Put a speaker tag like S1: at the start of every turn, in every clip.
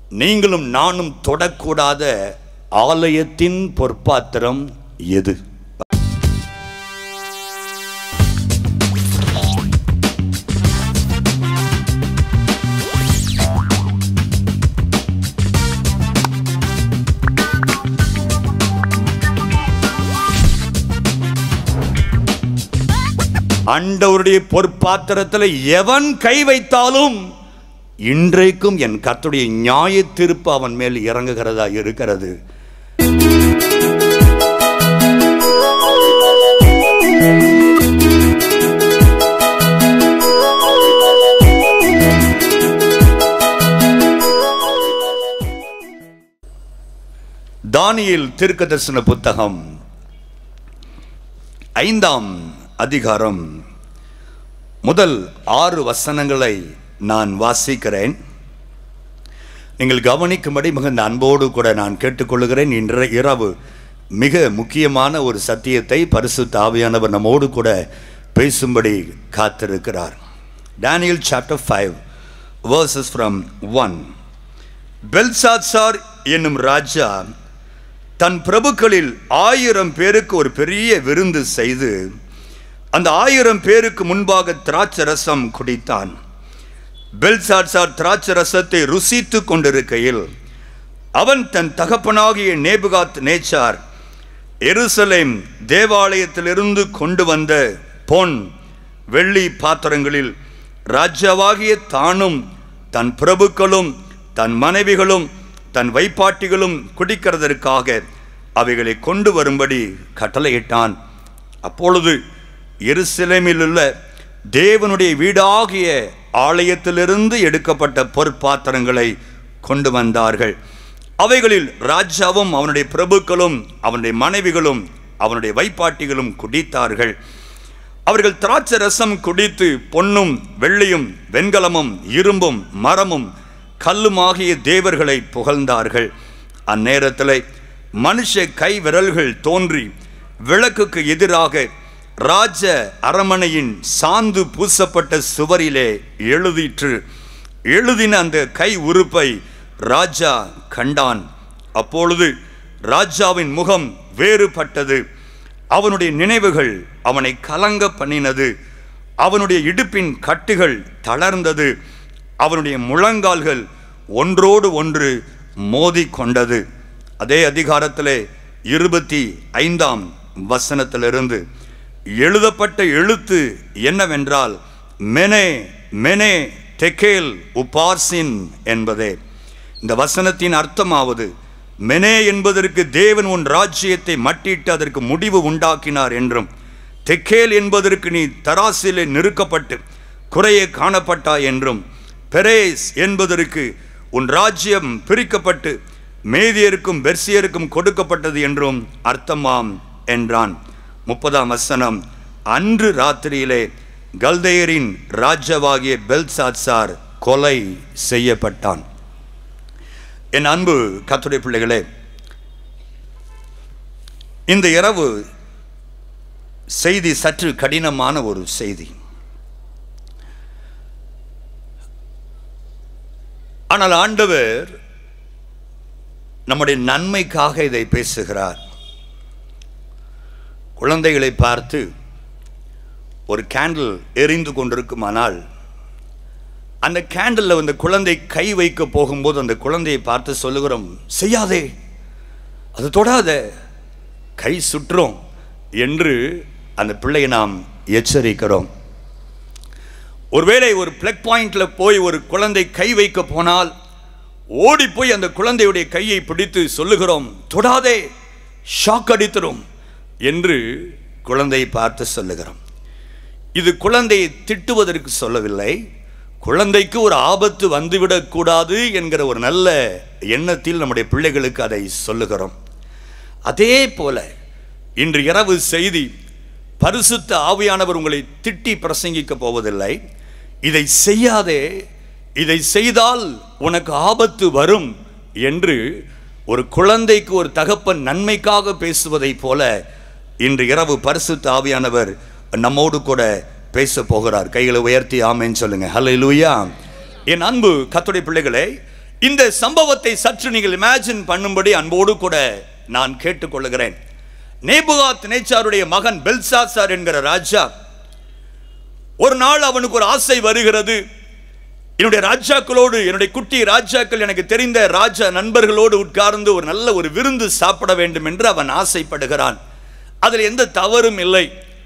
S1: நீங்களும் நானும் தொடக்கூடாத ஆலயத்தின் பொற்பாத்திரம் எது ஆண்டவருடைய பொற்பாத்திரத்தில் எவன் கை வைத்தாலும் இன்றைக்கும் என் கர்த்தருடைய நியாய தீர்ப்பு அவன் மேல் இறங்குகிறதா இருக்கிறது தானியேல் தீர்க்கதரிசன புத்தகம் ஐந்தாம் அதிகாரம் முதல் ஆறு வசனங்களை நான் வாசிக்கிறேன் நீங்கள் கவனிக்கும்படி மிகுந்த அன்போடு கூட நான் கேட்டுக்கொள்கிறேன் இன்ற இரவு மிக முக்கியமான ஒரு சத்தியத்தை பரிசுத்த ஆவியானவர் நம்மோடு கூட பேசும்படி காத்திருக்கிறார் Daniel chapter five verses from one Belshazzar என்னும் ராஜா தன் பிரபுக்களில் ஆயிரம் பேருக்கு ஒரு பெரிய விருந்து செய்து அந்த ஆயிரம் பேருக்கு முன்பாக திராட்சை ரசம் குடித்தான் பெல்சாட்சார் திராட்சை ரசத்தை ருசித்து கொண்டிருக்கையில் அவன் தன் தகப்பனாகிய நேபுகாத் நேச்சார் எருசலேம் தேவாலயத்திலிருந்து கொண்டு வந்த பொன் வெள்ளி பாத்திரங்களில் ராஜாவாகிய தானும் தன் பிரபுக்களும் தன் மனைவிகளும் தன் வைப்பாட்டிகளும் குடிக்கிறதற்காக அவைகளை கொண்டு வரும்படி கட்டளையிட்டான் அப்பொழுது எருசலேமில் உள்ள தேவனுடைய வீடாகிய ஆலயத்திலிருந்து எடுக்கப்பட்ட பொற்பாத்திரங்களை கொண்டு வந்தார்கள் அவைகளில் ராஜாவும் அவனுடைய பிரபுக்களும் அவனுடைய மனைவிகளும் அவனுடைய வைப்பாட்டிகளும் குடித்தார்கள் அவர்கள் திராட்சை ரசம் குடித்து பொன்னும் வெள்ளியும் வெண்கலமும் இரும்பும் மரமும் கல்லுமாகிய தேவர்களை புகழ்ந்தார்கள் அந்நேரத்தில் மனுஷ கை விரல்கள் தோன்றி விளக்குக்கு எதிராக ராஜ அரமனையின் சாந்து பூசப்பட்ட சுவரிலே எழுதிற்று எழுதின அந்த கை உறுப்பை ராஜா கண்டான் அப்பொழுது ராஜாவின் முகம் வேறுபட்டது அவனுடைய நினைவுகள் அவனை கலங்க பண்ணினது அவனுடைய இடுப்பின் கட்டுகள் தளர்ந்தது அவனுடைய முழங்கால்கள் ஒன்றோடு ஒன்று மோதி கொண்டது அதே அதிகாரத்திலே இருபத்தி ஐந்தாம் வசனத்திலிருந்து எழுதப்பட்ட எழுத்து என்னவென்றால் மெனே மெனே தெக்கேல் உபார்சின் என்பதே இந்த வசனத்தின் அர்த்தமாவது மெனே என்பதற்கு தேவன் உன் ராஜ்யத்தை மட்டிட்டு அதற்கு முடிவு உண்டாக்கினார் என்றும் தெக்கேல் என்பதற்கு நீ தராசிலே நிறுக்கப்பட்டு குறையே காணப்பட்டாய் என்றும் பெரேஸ் என்பதற்கு உன் ராஜ்யம் பிரிக்கப்பட்டு மேதியருக்கும் பெர்சியருக்கும் கொடுக்கப்பட்டது என்றும் அர்த்தமாம் என்றான் முப்பதாம் வசனம் அன்று ராத்திரியிலே கல்தேயரின் ராஜாவாகிய பெல்சாத்சார் கொலை செய்யப்பட்டான் என் அன்பு கத்துடைய பிள்ளைகளே இந்த இரவு செய்தி சற்று கடினமான ஒரு செய்தி ஆனால் ஆண்டவர் நம்முடைய நன்மைக்காக இதை பேசுகிறார் குழந்தைகளை பார்த்து ஒரு கேண்டில் எரிந்து கொண்டிருக்குமானால் அந்த கேண்டில் அந்த குழந்தை கை வைக்க போகும்போது அந்த குழந்தையை பார்த்து சொல்லுகிறோம் செய்யாதே அது தொடாத கை சுற்றும் என்று அந்த பிள்ளையை நாம் எச்சரிக்கிறோம் ஒருவேளை ஒரு பிளக் பாயிண்ட்ல போய் ஒரு குழந்தை கை வைக்க போனால் ஓடி போய் அந்த குழந்தையுடைய கையை பிடித்து சொல்லுகிறோம் தொடாதே ஷாக் அடித்துரும் என்று குழந்தையை பார்த்து சொல்லுகிறோம் இது குழந்தையை திட்டுவதற்கு சொல்லவில்லை குழந்தைக்கு ஒரு ஆபத்து வந்துவிடக்கூடாது என்கிற ஒரு நல்ல எண்ணத்தில் நம்முடைய பிள்ளைகளுக்கு அதை சொல்லுகிறோம் அதே போல இன்று இரவு செய்தி பரிசுத்த ஆவியானவர் உங்களை திட்டி பிரசங்கிக்க போவதில்லை இதை செய்யாதே இதை செய்தால் உனக்கு ஆபத்து வரும் என்று ஒரு குழந்தைக்கு ஒரு தகப்பன் நன்மைக்காக பேசுவதைப் போல இன்று இரவு பரிசுத்த ஆவியானவர் நம்மோடு கூட பேச போகிறார் கைகளை உயர்த்தி ஆமேன்னு சொல்லுங்க ஹalleluya என் அன்பு கத்துடைய பிள்ளைகளே இந்த சம்பவத்தை சற்று நீங்கள் இமேஜின் பண்ணும்படி அன்போடு கூட நான் கேட்டுக்கொள்கிறேன் நேபுகாத் நேச்சாருடைய மகன் பெல்சாசார் என்கிற ராஜா ஒரு நாள் அவனுக்கு ஒரு ஆசை வருகிறது என்னுடைய ராஜாக்களோடு என்னுடைய குட்டி ராஜாக்கள் எனக்கு தெரிந்த ராஜா நண்பர்களோடு உட்கார்ந்து ஒரு நல்ல ஒரு விருந்து சாப்பிட வேண்டும் என்று அவன் ஆசைப்படுகிறான் அதில் எந்த தவறும் இல்லை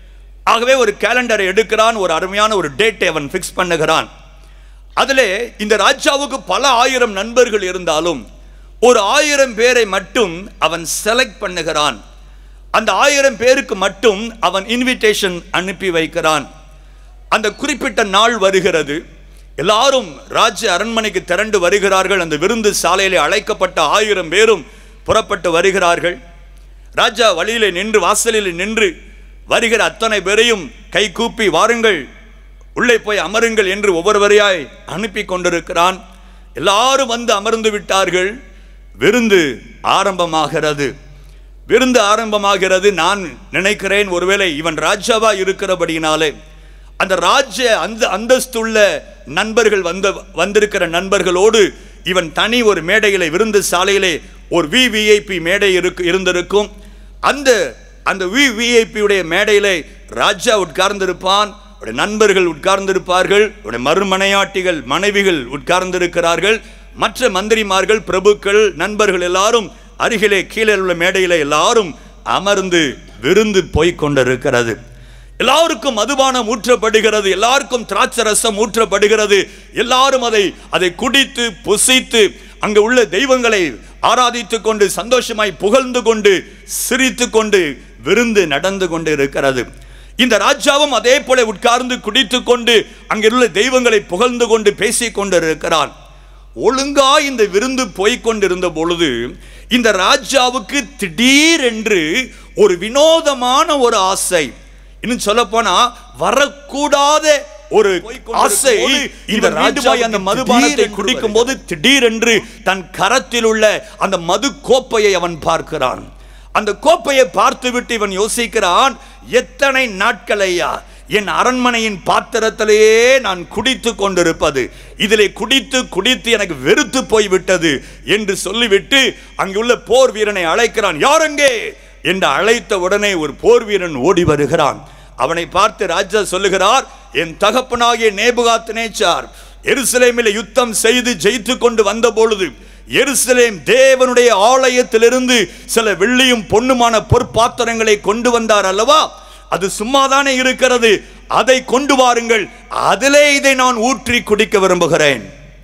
S1: ஆகவே ஒரு கேலண்டரை எடுக்கிறான் ஒரு அருமையான ஒரு டேட்டை அவன் ஃபிக்ஸ் பண்ணுகிறான் அதிலே இந்த ராஜாவுக்கு பல ஆயிரம் நண்பர்கள் இருந்தாலும் ஒரு ஆயிரம் பேரை மட்டும் அவன் செலக்ட் பண்ணுகிறான் அந்த ஆயிரம் பேருக்கு மட்டும் அவன் இன்விடேஷன் அனுப்பி வைக்கிறான் அந்த குறிப்பிட்ட நாள் வருகிறது எல்லாரும் ராஜ்ய அரண்மனைக்கு திரண்டு வருகிறார்கள் அந்த விருந்து சாலையிலே அழைக்கப்பட்ட ஆயிரம் பேரும் புறப்பட்டு வருகிறார்கள் ராஜா வழியிலே நின்று வாசலில் நின்று வருகிற அத்தனை பேரையும் கை கூப்பி வாருங்கள் உள்ளே போய் அமருங்கள் என்று ஒவ்வொருவரையாய் அனுப்பி கொண்டிருக்கிறான் எல்லாரும் வந்து அமர்ந்து விட்டார்கள் விருந்து ஆரம்பமாகிறது விருந்து ஆரம்பமாகிறது நான் நினைக்கிறேன் ஒருவேளை இவன் ராஜாவா இருக்கிறபடியினாலே அந்த ராஜ்ய அந்த அந்தஸ்துள்ள நண்பர்கள் வந்த வந்திருக்கிற நண்பர்களோடு இவன் தனி ஒரு மேடையிலே விருந்து சாலையிலே ஒரு விவிஐபி மேடை இருக்கு இருந்திருக்கும் அந்த அந்த விவிஐபியுடைய மேடையிலே ராஜா உட்கார்ந்திருப்பான் அவருடைய நண்பர்கள் உட்கார்ந்திருப்பார்கள் அவருடைய மறுமனையாட்டிகள் மனைவிகள் உட்கார்ந்திருக்கிறார்கள் மற்ற மந்திரிமார்கள் பிரபுக்கள் நண்பர்கள் எல்லாரும் அருகிலே கீழே உள்ள மேடையில எல்லாரும் அமர்ந்து விருந்து போய்க் கொண்டிருக்கிறது எல்லாருக்கும் மதுபானம் ஊற்றப்படுகிறது எல்லாருக்கும் திராட்சை ரசம் ஊற்றப்படுகிறது எல்லாரும் அதை அதை குடித்து புசித்து அங்கு உள்ள தெய்வங்களை ஆராதித்துக் கொண்டு சந்தோஷமாய் புகழ்ந்து கொண்டு சிரித்து கொண்டு விருந்து நடந்து கொண்டு இருக்கிறது இந்த ராஜாவும் அதே போல உட்கார்ந்து குடித்துக் கொண்டு அங்கிருள்ள தெய்வங்களை புகழ்ந்து கொண்டு பேசிக் கொண்டு இருக்கிறான் ஒழுங்கா இந்த விருந்து போய்க் கொண்டிருந்த பொழுது இந்த ராஜாவுக்கு திடீரென்று ஒரு வினோதமான ஒரு ஆசை இன்னும் சொல்ல போனா வரக்கூடாத ஒரு ஆசை இந்த ராஜா அந்த மதுபானத்தை குடிக்கும் போது திடீரென்று தன் கரத்தில் உள்ள அந்த மது கோப்பையை அவன் பார்க்கிறான் அந்த கோப்பையை பார்த்துவிட்டு இவன் யோசிக்கிறான் எத்தனை நாட்களையா என் அரண்மனையின் பாத்திரத்திலேயே நான் குடித்து கொண்டிருப்பது இதிலே குடித்து குடித்து எனக்கு வெறுத்து போய்விட்டது என்று சொல்லிவிட்டு அங்குள்ள போர் வீரனை அழைக்கிறான் யாரெங்கே என்று அழைத்த உடனே ஒரு போர் வீரன் ஓடி வருகிறான் அவனை பார்த்து ராஜா சொல்லுகிறார் என் தகப்பனாகிய நேபுகாத் நேச்சார் எருசலேமில் யுத்தம் செய்து ஜெயித்து கொண்டு வந்த பொழுது எருசலேம் தேவனுடைய ஆலயத்திலிருந்து சில வெள்ளியும் பொன்னுமான பொற்பாத்திரங்களை கொண்டு வந்தார் அல்லவா அது சும்மாதானே இருக்கிறது அதை கொண்டு வாருங்கள் அதிலே இதை நான் ஊற்றி குடிக்க விரும்புகிறேன்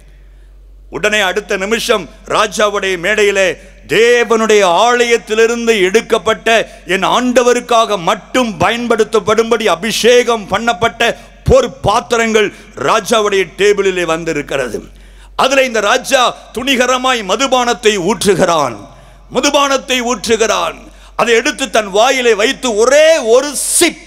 S1: உடனே அடுத்த நிமிஷம் ராஜாவுடைய மேடையிலே தேவனுடைய ஆலயத்திலிருந்து எடுக்கப்பட்ட என் ஆண்டவருக்காக மட்டும் பயன்படுத்தப்படும்படி அபிஷேகம் பண்ணப்பட்ட பொற் பாத்திரங்கள் ராஜாவுடைய டேபிளிலே வந்திருக்கிறது அதுல இந்த ராஜா துணிகரமாய் மதுபானத்தை ஊற்றுகிறான் மதுபானத்தை ஊற்றுகிறான் அதை எடுத்து தன் வாயிலை வைத்து ஒரே ஒரு சிப்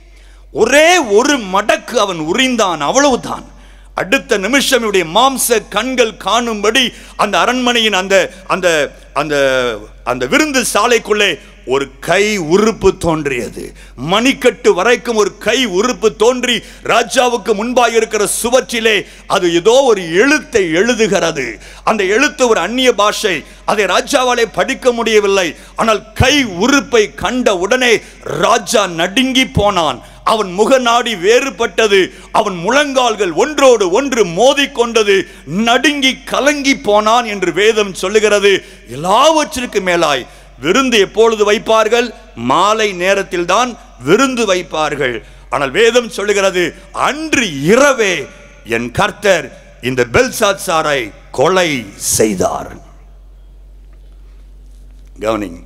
S1: ஒரே ஒரு மடக்கு அவன் உறிந்தான் அவ்வளவுதான் அடுத்த நிமிஷம் இவருடைய மாம்ச கண்கள் காணும்படி அந்த அரண்மனையின் அந்த அந்த அந்த அந்த விருந்து சாலைக்குள்ளே ஒரு கை உறுப்பு தோன்றியது மணிக்கட்டு வரைக்கும் ஒரு கை உறுப்பு தோன்றி ராஜாவுக்கு முன்பாக இருக்கிற சுவற்றிலே அது ஏதோ ஒரு எழுத்தை எழுதுகிறது அந்த எழுத்து ஒரு அந்நிய பாஷை அதை ராஜாவாலே படிக்க முடியவில்லை ஆனால் கை உறுப்பை கண்ட உடனே ராஜா நடுங்கி போனான் அவன் முகநாடி வேறுபட்டது அவன் முழங்கால்கள் ஒன்றோடு ஒன்று மோதிக்கொண்டது நடுங்கி கலங்கி போனான் என்று வேதம் சொல்லுகிறது எல்லாவற்றிற்கு மேலாய் விருந்து எப்பொழுது வைப்பார்கள் மாலை நேரத்தில் தான் விருந்து வைப்பார்கள் ஆனால் வேதம் சொல்லுகிறது அன்று இரவே என் கர்த்தர் இந்த பெல்சாத் சாரை கொலை செய்தார் கவனிங்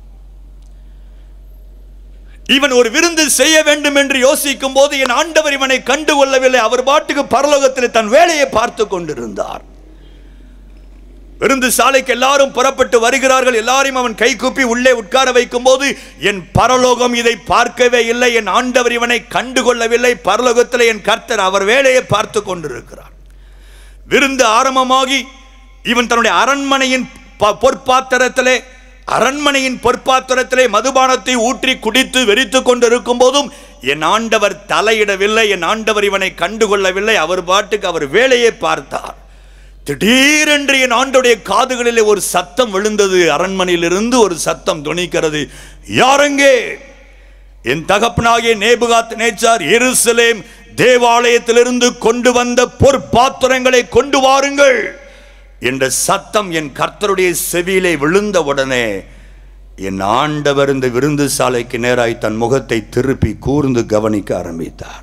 S1: இவன் ஒரு விருந்து செய்ய வேண்டும் என்று யோசிக்கும் போது என் ஆண்டவர் இவனை கண்டு கொள்ளவில்லை அவர் பாட்டுக்கு பரலோகத்தில் தன் வேலையை பார்த்து கொண்டிருந்தார் விருந்து சாலைக்கு எல்லாரும் புறப்பட்டு வருகிறார்கள் எல்லாரையும் அவன் கை கூப்பி உள்ளே உட்கார வைக்கும் போது என் பரலோகம் இதை பார்க்கவே இல்லை என் ஆண்டவர் இவனை கண்டு கொள்ளவில்லை பரலோகத்தில் என் கர்த்தர் அவர் வேலையை பார்த்து கொண்டிருக்கிறார் விருந்து ஆரம்பமாகி இவன் தன்னுடைய அரண்மனையின் ப- பொற்பாத்திரத்திலே அரண்மனையின் பொற்பாத்திரத்திலே மதுபானத்தை ஊற்றி குடித்து வெறித்து கொண்டிருக்கும் போதும் என் ஆண்டவர் தலையிடவில்லை என் ஆண்டவர் இவனை கண்டுகொள்ளவில்லை அவர் பாட்டுக்கு அவர் வேலையை பார்த்தார் திடீரென்று என் ஆண்டோடைய காதுகளிலே ஒரு சத்தம் விழுந்தது அரண்மனையிலிருந்து ஒரு சத்தம் துணிக்கிறது யாரெங்கே என் தகப்பனாகிய நேபுகாத் நேச்சார் எருசலேம் தேவாலயத்திலிருந்து கொண்டு வந்த பொற்பாத்திரங்களை கொண்டு வாருங்கள் என்ற சத்தம் என் கர்த்தருடைய செவியிலே விழுந்த உடனே என் ஆண்டவர் இந்த விருந்து சாலைக்கு நேராய் தன் முகத்தை திருப்பி கூர்ந்து கவனிக்க ஆரம்பித்தார்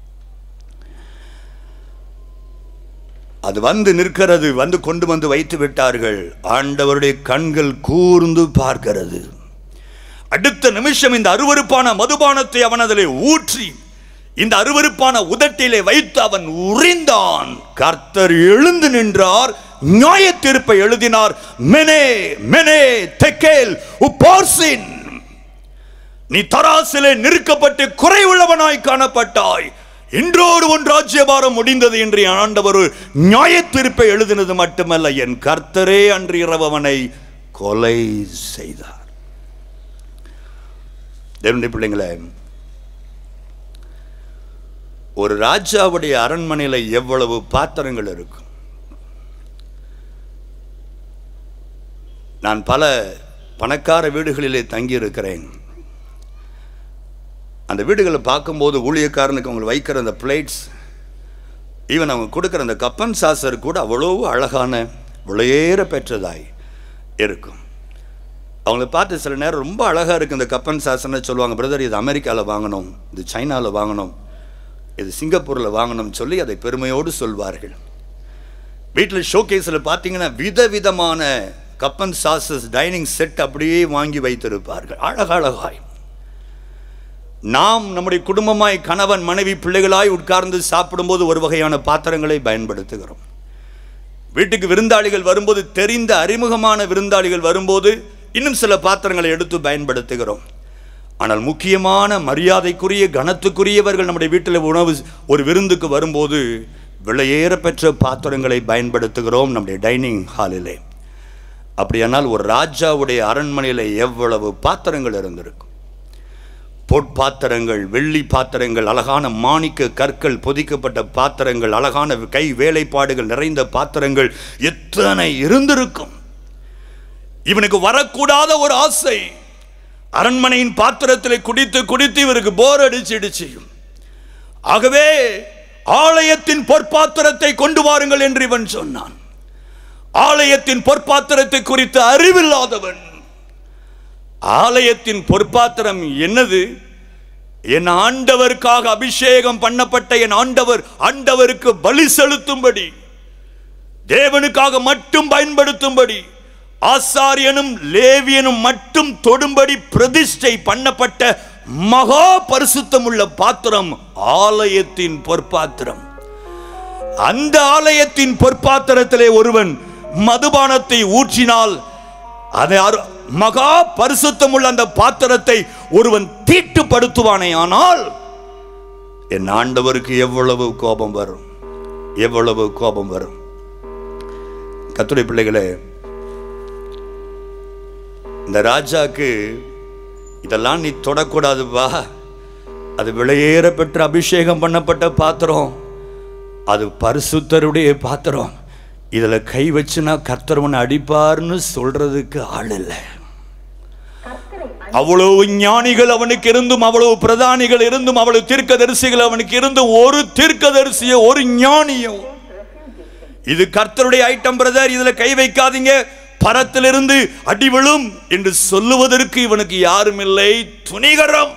S1: அது வந்து நிற்கிறது வந்து கொண்டு வந்து வைத்து விட்டார்கள் ஆண்டவருடைய கண்கள் கூர்ந்து பார்க்கிறது அடுத்த நிமிஷம் இந்த அருவருப்பான மதுபானத்தை அவன் அதிலே ஊற்றி இந்த அருவருப்பான உதட்டிலே வைத்து அவன் உறிந்தான் கர்த்தர் எழுந்து நின்றார் நியாய தீர்ப்பை எழுதினார் மெனே மெனே தெக்கேல் உப்பார்சின் நீ தராசிலே நிற்கப்பட்டு குறைவுள்ளவனாய் காணப்பட்டாய் இன்றோடு ஒன் ராஜ்யபாரம் முடிந்தது என்று என் ஆண்டவர் ஒரு நியாய தீர்ப்பை எழுதினது மட்டுமல்ல என் கர்த்தரே அன்று இரவு அவனை கொலை செய்தார் தேவனுடைய பிள்ளைங்களே ஒரு ராஜாவுடைய அரண்மனையில் எவ்வளவு பாத்திரங்கள் இருக்கும் நான் பல பணக்கார வீடுகளிலே தங்கியிருக்கிறேன் அந்த வீடுகளை பார்க்கும்போது ஊழியக்காரனுக்கு அவங்க வைக்கிற அந்த பிளேட்ஸ் ஈவன் அவங்க கொடுக்குற அந்த கப்பன் சாசர் கூட அவ்வளோ அழகான விளையேற பெற்றதாய் இருக்கும் அவங்கள பார்த்து சில நேரம் ரொம்ப அழகாக இருக்குது இந்த கப்பன் சாசனை சொல்லுவாங்க பிரதர் இது அமெரிக்காவில் வாங்கணும் இது சைனாவில் வாங்கணும் இது சிங்கப்பூரில் வாங்கணும்னு சொல்லி அதை பெருமையோடு சொல்வார்கள் வீட்டில் ஷோகேஸில் பார்த்தீங்கன்னா விதவிதமான கப்பன் சாசஸ் டைனிங் செட் அப்படியே வாங்கி வைத்திருப்பார்கள் அழகழகாய் நாம் நம்முடைய குடும்பமாய் கணவன் மனைவி பிள்ளைகளாய் உட்கார்ந்து சாப்பிடும்போது ஒரு வகையான பாத்திரங்களை பயன்படுத்துகிறோம் வீட்டுக்கு விருந்தாளிகள் வரும்போது தெரிந்த அறிமுகமான விருந்தாளிகள் வரும்போது இன்னும் சில பாத்திரங்களை எடுத்து பயன்படுத்துகிறோம் ஆனால் முக்கியமான மரியாதைக்குரிய கனத்துக்குரியவர்கள் நம்முடைய வீட்டில் உணவு ஒரு விருந்துக்கு வரும்போது விலையேற பெற்ற பாத்திரங்களை பயன்படுத்துகிறோம் நம்முடைய டைனிங் ஹாலிலே அப்படியானால் ஒரு ராஜாவுடைய அரண்மனையில் எவ்வளவு பாத்திரங்கள் இருந்திருக்கும் பொற்பாத்திரங்கள் வெள்ளி பாத்திரங்கள் அழகான மாணிக்க கற்கள் பொதிக்கப்பட்ட பாத்திரங்கள் அழகான கை வேலைப்பாடுகள் நிறைந்த பாத்திரங்கள் எத்தனை இருந்திருக்கும் இவனுக்கு வரக்கூடாத ஒரு ஆசை அரண்மனையின் பாத்திரத்தில் குடித்து குடித்து இவருக்கு போர் அடிச்சிடுச்சு ஆகவே ஆலயத்தின் பொற்பாத்திரத்தை கொண்டு வாருங்கள் என்று இவன் சொன்னான் ஆலயத்தின் பொற்பாத்திரத்தை குறித்து அறிவில்லாதவன் ஆலயத்தின் பொற்பாத்திரம் என்னது என் ஆண்டவருக்காக அபிஷேகம் பண்ணப்பட்ட என் ஆண்டவர் ஆண்டவருக்கு பலி செலுத்தும்படி தேவனுக்காக மட்டும் பயன்படுத்தும்படி ஆசாரியனும் லேவியனும் மட்டும் தொடும்படி பிரதிஷ்டை பண்ணப்பட்ட மகா பரிசுத்தம் உள்ள பாத்திரம் ஆலயத்தின் பொற்பாத்திரம் அந்த ஆலயத்தின் பொற்பாத்திரத்திலே ஒருவன் மதுபானத்தை ஊற்றினால் அதை அரு- மகா பரிசுத்தம் உள்ள அந்த பாத்திரத்தை ஒருவன் தீட்டுப்படுத்துவானே ஆனால் என் ஆண்டவருக்கு எவ்வளவு கோபம் வரும் எவ்வளவு கோபம் வரும் கத்துரை பிள்ளைகளே இந்த ராஜாக்கு இதெல்லாம் நீ தொடக்கூடாதுப்பா அது விலையேற பெற்ற அபிஷேகம் பண்ணப்பட்ட பாத்திரம் அது பரிசுத்தருடைய பாத்திரம் இதில் கை வச்சுனா கர்த்தரவன் அடிப்பார்னு சொல்றதுக்கு ஆள் இல்லை அவ்வளவு ஞானிகள் அவனுக்கு இருந்தும் அவ்வளவு பிரதானிகள் இருந்தும் அவ்வளவு தீர்க்கதரிசிகள் அவனுக்கு இருந்தும் ஒரு தீர்க்கதரிசியோ ஒரு ஞானியும் இது கர்த்தருடைய ஐட்டம் பிரதர் இதுல கை வைக்காதீங்க பரத்திலிருந்து அடி விழும் என்று சொல்லுவதற்கு இவனுக்கு யாரும் இல்லை துணிகரம்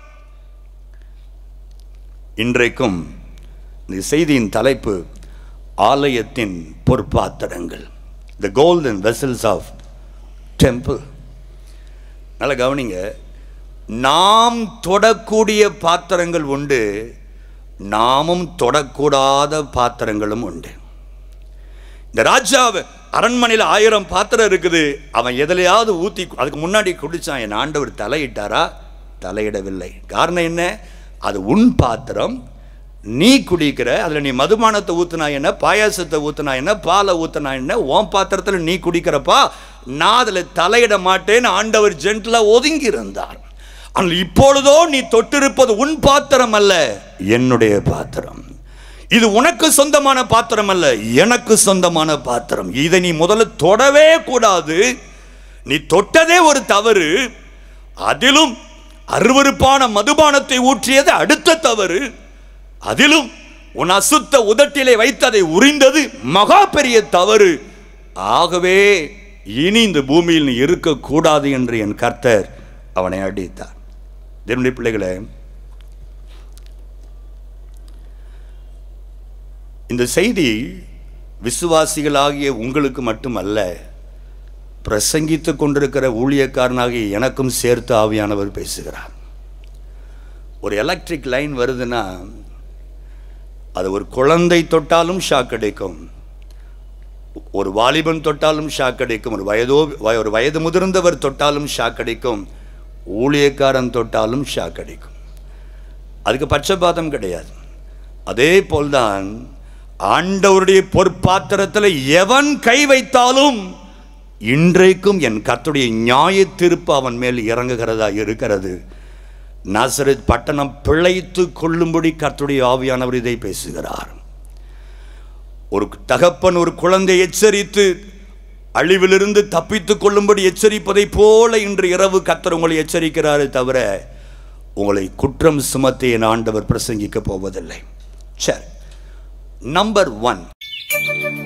S1: இன்றைக்கும் இந்த செய்தியின் தலைப்பு ஆலயத்தின் பொற்பாத்திரங்கள் the golden vessels of temple நல்லா கவனிங்க நாம் தொடக்கூடிய பாத்திரங்கள் உண்டு நாமும் தொடக்கூடாத பாத்திரங்களும் உண்டு இந்த ராஜா அரண்மனையில் ஆயிரம் பாத்திரம் இருக்குது அவன் எதுலையாவது ஊற்றி அதுக்கு முன்னாடி குடிச்சான் என் ஆண்டவர் தலையிட்டாரா தலையிடவில்லை காரணம் என்ன அது உன் பாத்திரம் நீ குடிக்கிற அதில் நீ மதுபானத்தை ஊத்துனா என்ன பாயாசத்தை ஊத்துனா என்ன பாலை ஊத்துனா என்ன உன் பாத்திரத்தில் நீ குடிக்கிறப்பா நான் அதில் தலையிட மாட்டேன்னு ஆண்டவர் ஜென்டிலாக ஒதுங்கி இருந்தார் ஆனால் இப்பொழுதோ நீ தொட்டிருப்பது உன் பாத்திரம் அல்ல என்னுடைய பாத்திரம் இது உனக்கு சொந்தமான பாத்திரம் அல்ல எனக்கு சொந்தமான பாத்திரம் இதை நீ முதல்ல தொடவே கூடாது நீ தொட்டதே ஒரு தவறு அதிலும் அருவருப்பான மதுபானத்தை ஊற்றியது அடுத்த தவறு அதிலும் உன் அசுத்த உதட்டிலே வைத்ததை உரிந்தது மகா பெரிய தவறு ஆகவே இனி இந்த பூமியில் நீ இருக்கக்கூடாது என்று என் கர்த்தர் அவனை அடித்தார் தேவனுடைய பிள்ளைகளே இந்த செய்தி விசுவாசிகளாகிய உங்களுக்கு மட்டுமல்ல பிரசங்கித்துக் கொண்டிருக்கிற ஊழியக்காரனாகிய எனக்கும் சேர்த்து ஆவியானவர் பேசுகிறார் ஒரு எலக்ட்ரிக் லைன் வருதுன்னா அது ஒரு குழந்தை தொட்டாலும் ஷாக் அடிக்கும் ஒரு வாலிபன் தொட்டாலும் ஷாக் அடிக்கும் ஒரு வயதோ வய- ஒரு வயது முதிர்ந்தவர் தொட்டாலும் ஷாக் அடிக்கும் ஊழியக்காரன் தொட்டாலும் ஷாக் அடிக்கும் அதுக்கு பட்சபாதம் கிடையாது அதே போல்தான் ஆண்டவருடைய பொற்பாத்திரத்தில் எவன் கை வைத்தாலும் இன்றைக்கும் என் கர்த்தருடைய நியாய தீர்ப்பு அவன் மேல் இறங்குகிறதா இருக்கிறது நாசரத் பட்டணம் பிழைத்து கொள்ளும்படி கர்த்தருடைய ஆவியானவர் இதை பேசுகிறார் ஒரு தகப்பன் ஒரு குழந்தை எச்சரித்து அழிவிலிருந்து தப்பித்துக் கொள்ளும்படி எச்சரிப்பதை போல இன்று இரவு கர்த்தர் உங்களை எச்சரிக்கிறாரே தவிர உங்களை குற்றம் சுமத்தி என் ஆண்டவர் பிரசங்கிக்க போவதில்லை சரி நம்பர் ஒன்